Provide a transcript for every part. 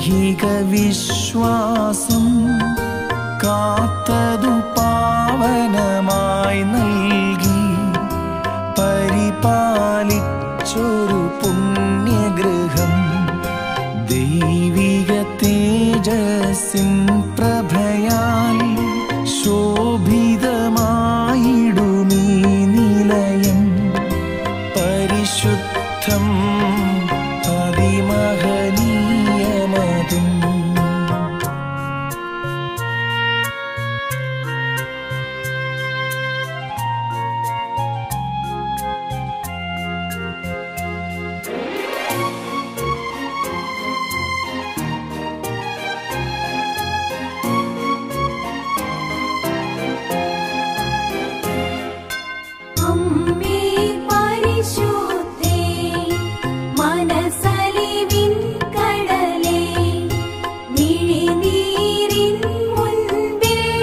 ഐഹിക വിശ്വാസം കാത്തതു പാവനമായി നൽകി പരിപാലിച്ചൊരു പുണ്യഗൃഹം ദൈവിക തേജസ്സിൻ പ്രഭയാൽ ശോഭിതമായിടുമീ നിലയം പരിശുദ്ധം അതിമഹനീയമതും അമ്മേ പരിശുദ്ധേ മനസ്സലിവിൻ കടലേ മിഴിനീരിൻ മുൻപിൽ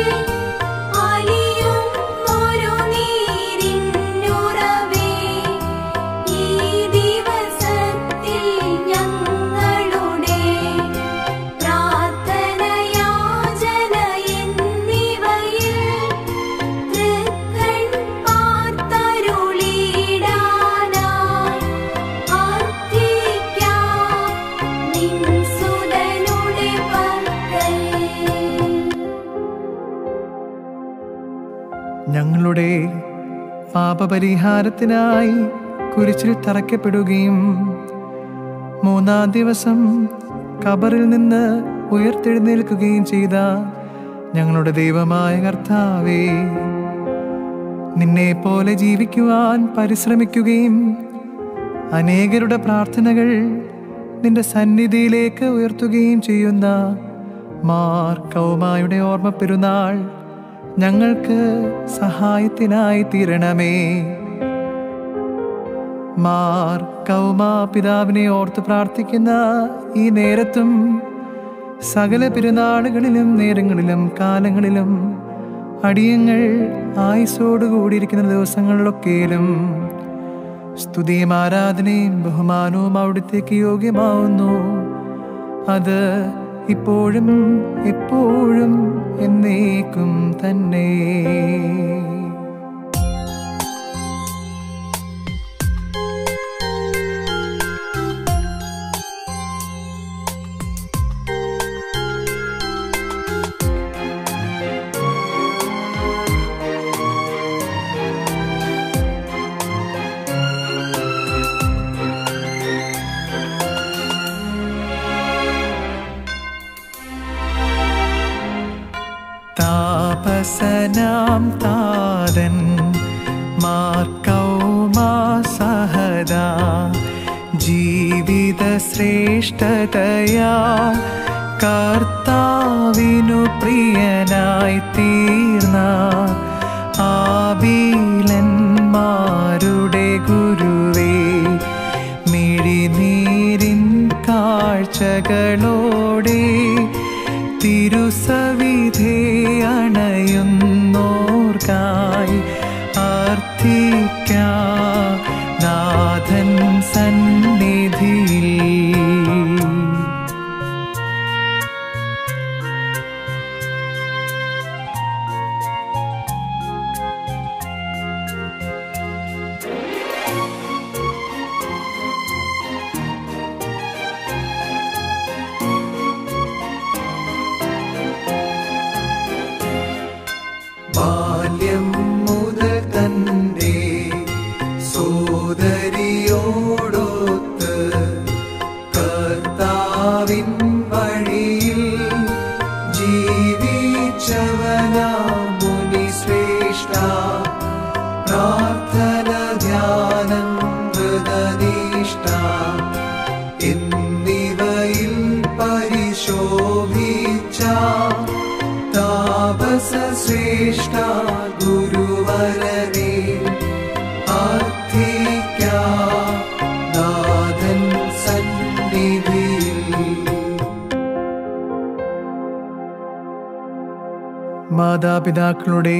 അലിയുന്നൊരു നീരിന്നുറവേ ഈ ദിവസത്തിൽ ഞങ്ങളുടെ പ്രാർത്ഥന യാചന എന്നിവയിൽ തൃക്കൺ പാർത്തരുളിടാനായി ആർത്തിക്കാം നിൻ സുതനുടെ പക്കൽ ഞങ്ങളുടെ പാപപരിഹാരത്തിനായി കുരിശിൽ തറയ്ക്കപ്പെടുകയും മൂന്നാം ദിവസം കബറിൽ നിന്ന് ഉയർത്തെഴുന്നേൽക്കുകയും ചെയ്ത ഞങ്ങളുടെ ദൈവമായ കർത്താവേ നിന്നെ പോലെ ജീവിക്കുവാൻ പരിശ്രമിക്കുകയും അനേകരുടെ പ്രാർത്ഥനകൾ നിന്റെ സന്നിധിയിലേക്ക് ഉയർത്തുകയും ചെയ്യുന്ന മാർ കൗമായുടെ ഓർമ്മ പെരുന്നാൾ ഞങ്ങൾക്ക് സഹായത്തിനായി തീരണമേ മാർ കൗമാ പിതാവിനെ ഓർത്ത് പ്രാർത്ഥിക്കുന്ന ഈ നേരത്തും സകല പെരുന്നാളുകളിലും നേരങ്ങളിലും കാലങ്ങളിലും അടിയങ്ങൾ ആയുസോട് കൂടിയിരിക്കുന്ന ദിവസങ്ങളിലൊക്കെയും സ്തുതിയും ആരാധനയും ബഹുമാനവും അവിടുത്തേക്ക് യോഗ്യമാവുന്നു അത് ഇപ്പോഴും എപ്പോഴും എന്നേക്കും തന്നെ താപസനാം താതൻ മാർക്കൗമാ സഹദാ ജീവിത ശ്രേഷ്ഠതയാ കർത്താവിനു പ്രിയനായി തീർന്ന ആബീലന്മാരുടെ ഗുരുവേ മിഴിനീരിൻ കാഴ്ചകളോടെ തിരുസവിധേ അണയുന്നോർക്കായി അർത്ഥിക്കാ നാഥൻ സന്നിധിയിൽ ബാല്യം മുതൽ തന്റെ സോദരിയോടൊത്ത് കർത്താവിൻ വഴിയിൽ ജീവിച്ചവനാ മുനി ശ്രേഷ്ഠ പ്രാർത്ഥന ധ്യാനം ഹൃദനിഷ്ഠ എന്നിവയിൽ പരിശോഭിച്ച താപസ ശ്രേഷ്ഠ ഗുരുവരനെ ആർത്ഥിക്കാം നാഥൻ സന്നിധിയിൽ മാതാപിതാക്കളുടെ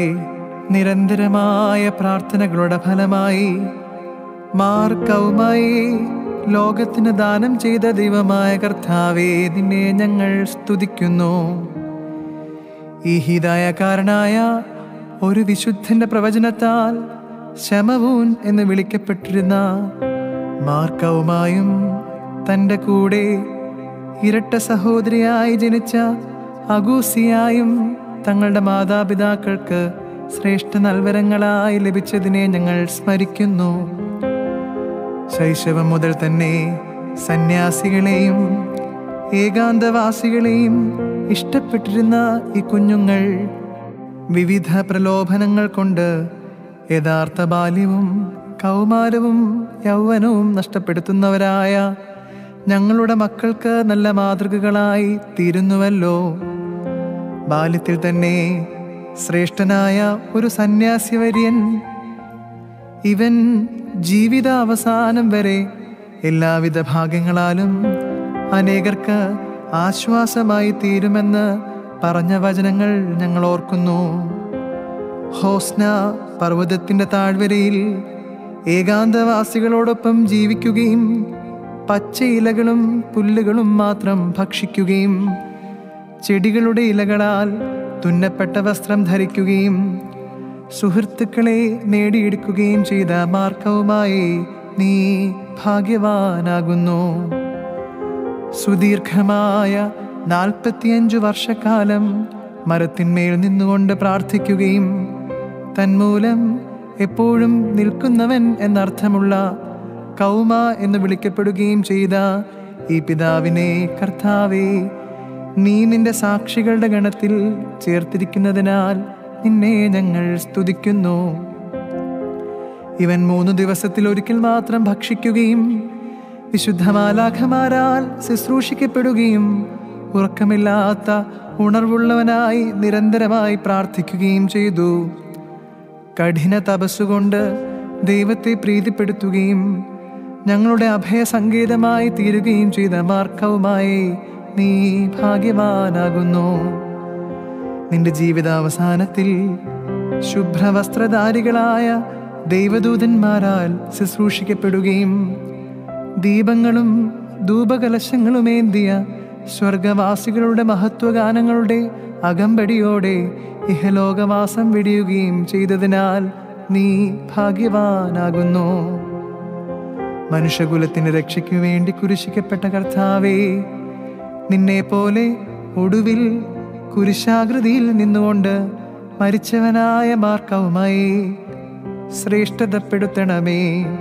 നിരന്തരമായ പ്രാർത്ഥനകളുടെ ഫലമായി മാർ കൗമായി ലോകത്തിന് ദാനം ചെയ്ത ദൈവമായ കർത്താവേ നിന്നെ ഞങ്ങൾ സ്തുതിക്കുന്നു ഈ ഹിതായക്കാരനായ ഒരു വിശുദ്ധന്റെ പ്രവചനത്താൽ ശമവൂൻ എന്ന് വിളിക്കപ്പെട്ടിരുന്ന മാർക്കവുമായും തൻ്റെ കൂടെ ഇരട്ട സഹോദരിയായി ജനിച്ച അഗൂസിയായും തങ്ങളുടെ മാതാപിതാക്കൾക്ക് ശ്രേഷ്ഠ നൽവരങ്ങളായി ലഭിച്ചതിനെ ഞങ്ങൾ സ്മരിക്കുന്നു ശൈശവം മുതൽ തന്നെ സന്യാസികളെയും ഏകാന്തവാസികളെയും ഇഷ്ടപ്പെട്ടിരുന്ന ഈ കുഞ്ഞുങ്ങൾ വിവിധ പ്രലോഭനങ്ങൾ കൊണ്ട് യഥാർത്ഥ ബാല്യവും കൗമാരവും യൗവനവും നഷ്ടപ്പെടുത്തുന്നവരായ ഞങ്ങളുടെ മക്കൾക്ക് നല്ല മാതൃകകളായി തീരുന്നുവല്ലോ ബാല്യത്തിൽ തന്നെ ശ്രേഷ്ഠനായ ഒരു സന്യാസിവര്യൻ ഇവൻ ജീവിതാവസാനം വരെ എല്ലാവിധ ഭാഗ്യങ്ങളാലും അനേകർക്ക് ആശ്വാസമായി തീരുമെന്ന് പറഞ്ഞ വചനങ്ങൾ ഞങ്ങൾ ഓർക്കുന്നു ഹോസ്ന പർവ്വതത്തിന്റെ താഴ്വരയിൽ ഏകാന്തവാസികളോടൊപ്പം ജീവിക്കുകയും പച്ച ഇലകളും പുല്ലുകളും മാത്രം ഭക്ഷിക്കുകയും ചെടികളുടെ ഇലകളാൽ തുന്നപ്പെട്ട വസ്ത്രം ധരിക്കുകയും സുഹൃത്തുക്കളെ നേടിയെടുക്കുകയും ചെയ്ത മാർക്കവുമായി നീ ഭാഗ്യവാനാകുന്നു സുദീർഘമായ നാൽപ്പത്തിയഞ്ചു വർഷക്കാലം മരത്തിന്മേൽ നിന്നുകൊണ്ട് പ്രാർത്ഥിക്കുകയും തന്മൂലം എപ്പോഴും നിൽക്കുന്നവൻ എന്നർത്ഥമുള്ള കൗമ എന്ന് വിളിക്കപ്പെടുകയും ചെയ്ത ഈ പിതാവിനെ കർത്താവേ നീ നിന്റെ സാക്ഷികളുടെ ഗണത്തിൽ ചേർത്തിരിക്കുന്നതിനാൽ നിന്നെ ഞങ്ങൾ സ്തുതിക്കുന്നു ഇവൻ മൂന്ന് ദിവസത്തിൽ ഒരിക്കൽ മാത്രം ഭക്ഷിക്കുകയും വിശുദ്ധമാലാഖമാരാൽ ശുശ്രൂഷിക്കപ്പെടുകയും ഉറക്കമില്ലാത്ത ഉണർവുള്ളവനായി നിരന്തരമായി പ്രാർത്ഥിക്കുകയും ചെയ്തു കഠിന തപസ്സുകൊണ്ട് ദൈവത്തെ പ്രീതിപ്പെടുത്തുകയും ഞങ്ങളുടെ അഭയസങ്കേതമായി തീരുകയും ചെയ്ത മാർക്കവുമായി നീ ഭാഗ്യവാനാകുന്നു നിന്റെ ജീവിതാവസാനത്തിൽ ശുഭ്രവസ്ത്രധാരികളായ ദൈവദൂതന്മാരാൽ ശുശ്രൂഷിക്കപ്പെടുകയും ദീപങ്ങളും ധൂപകലശങ്ങളുമേന്തിയ സ്വർഗവാസികളുടെ മഹത്വഗാനങ്ങളുടെ അകമ്പടിയോടെ ഇഹലോകവാസം വെടിയുകയും ചെയ്തതിനാൽ നീ ഭാഗ്യവാനാകുന്നു മനുഷ്യകുലത്തിന് രക്ഷയ്ക്കു വേണ്ടി കുരിശിക്കപ്പെട്ട കർത്താവേ നിന്നെ പോലെ ഒടുവിൽ കുരിശാകൃതിയിൽ നിന്നുകൊണ്ട് മരിച്ചവനായ മാർക്കവുമായി ശ്രേഷ്ഠതപ്പെടുത്തണമേ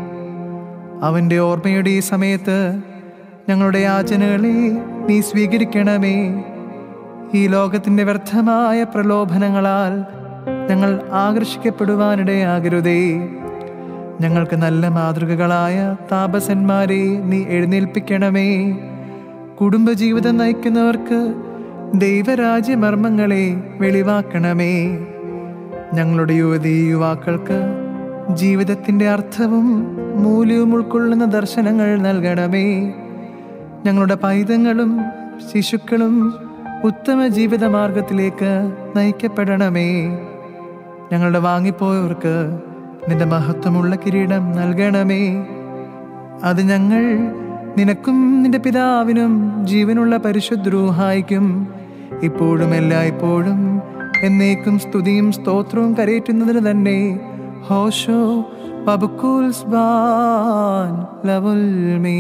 അവൻ്റെ ഓർമ്മയുടെ ഈ സമയത്ത് ഞങ്ങളുടെ യാചനകളെ നീ സ്വീകരിക്കണമേ ഈ ലോകത്തിൻ്റെ വ്യർത്ഥമായ പ്രലോഭനങ്ങളാൽ ഞങ്ങൾ ആകർഷിക്കപ്പെടുവാനിടയാകരുതേ ഞങ്ങൾക്ക് നല്ല മാതൃകകളായ താപസന്മാരെ നീ എഴുന്നേൽപ്പിക്കണമേ കുടുംബജീവിതം നയിക്കുന്നവർക്ക് ദൈവരാജ്യമർമ്മങ്ങളെ വെളിവാക്കണമേ ഞങ്ങളുടെ യുവതീ യുവാക്കൾക്ക് ജീവിതത്തിൻ്റെ അർത്ഥവും മൂല്യവും ഉൾക്കൊള്ളുന്ന ദർശനങ്ങൾ നൽകണമേ ഞങ്ങളുടെ പൈതങ്ങളും ശിശുക്കളും ഉത്തമ ജീവിത മാർഗത്തിലേക്ക് നയിക്കപ്പെടണമേ ഞങ്ങളുടെ വാങ്ങിപ്പോയവർക്ക് നിന്റെ മഹത്വമുള്ള കിരീടം നൽകണമേ അത് ഞങ്ങൾ നിനക്കും നിന്റെ പിതാവിനും ജീവനുള്ള പരിശുദ്രൂഹായിക്കും ഇപ്പോഴും എല്ലായ്പ്പോഴും എന്നേക്കും സ്തുതിയും സ്തോത്രവും കരയേറ്റുന്നതിന് തന്നെ ഹോഷോ ബബുക്കുൽ സ്ബാൻ ലവുൽ മീ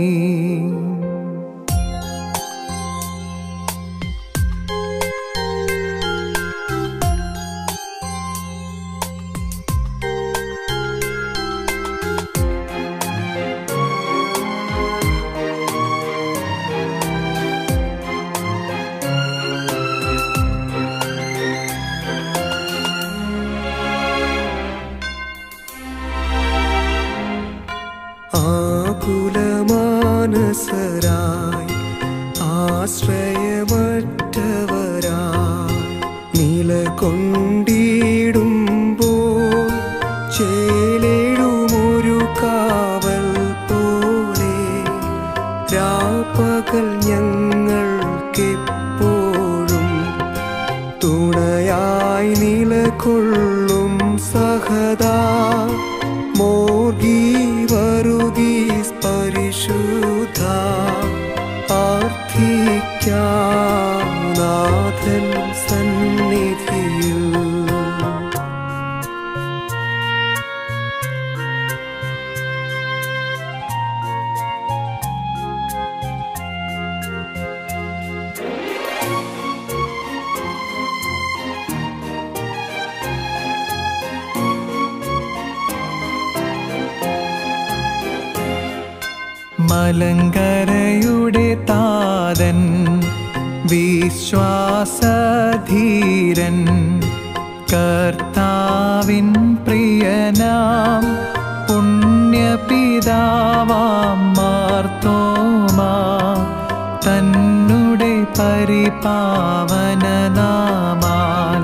ആകുലമാനസരായി ആശ്രയമറ്റവരായി നിലകൊണ്ടിടുമ്പോൾ ചേലേഴുമൊരു കാവൽ പോലെ രാപ്പകൽ ഞങ്ങൾക്കെപ്പോഴും തുണയായി നിലകൊള്ളും സഹദാ മോർഗി വരുഗീസ് പരിശുദ്ധ മലങ്കരയുടെ താതൻ വിശ്വാസധീരൻ കർത്താവിൻ പ്രിയനാം പുണ്യപിതാവാം മാർത്തോമാ തന്നുടെ പരിപാവനനാമാൽ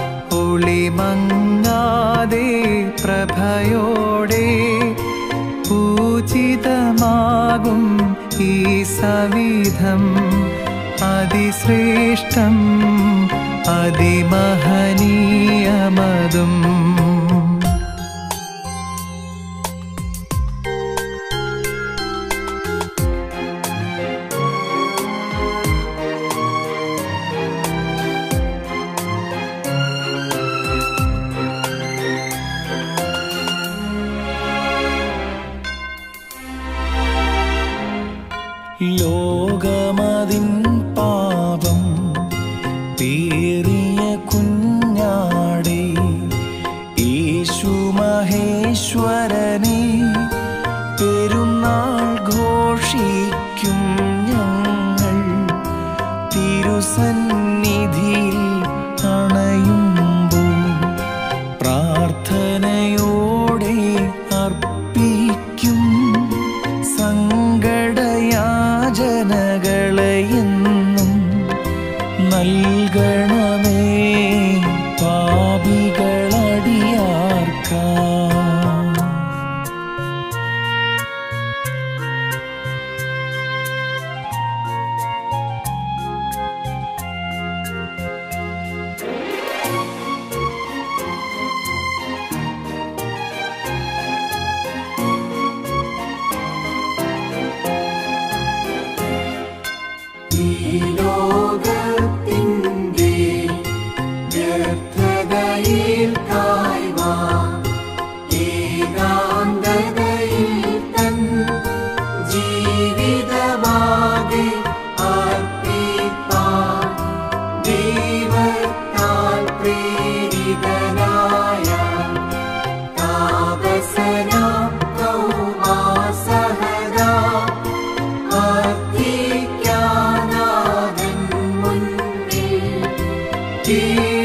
ഒളിമങ്ങാതെ പ്രഭയോടെ പൂജിതമാകും ഈ സവിധം അതിശ്രേഷ്ഠം അതിമഹനീയമതും ലോകമതിൻ പാപം പേറിയ കുഞ്ഞാടേ യേശു മഹേശ്വരനെ പെരുന്നാൾ ഘോഷിക്കും ഞങ്ങൾ തിരുസന്നിധിയിൽ അണയുമ്പോൾ പ്രാർത്ഥനയോടെ അർപ്പിക്കും സങ്കടയാചനകളെയെന്നും നൽകണമേ പാപികളടിയാർക്കാ ലോകത്തിൻ്റെ വ്യർത്ഥതയിൽ കായ്വാൻ ഏകാന്തതയിൽ തൻ ജീവിതമാകെ അർപ്പിപ്പാൻ ദൈവത്താൽ പ്രേരിതനായ താപസനാം കൗമാസഹദാ അർത്ഥിക്കാനാഥൻ മുൻപിൽ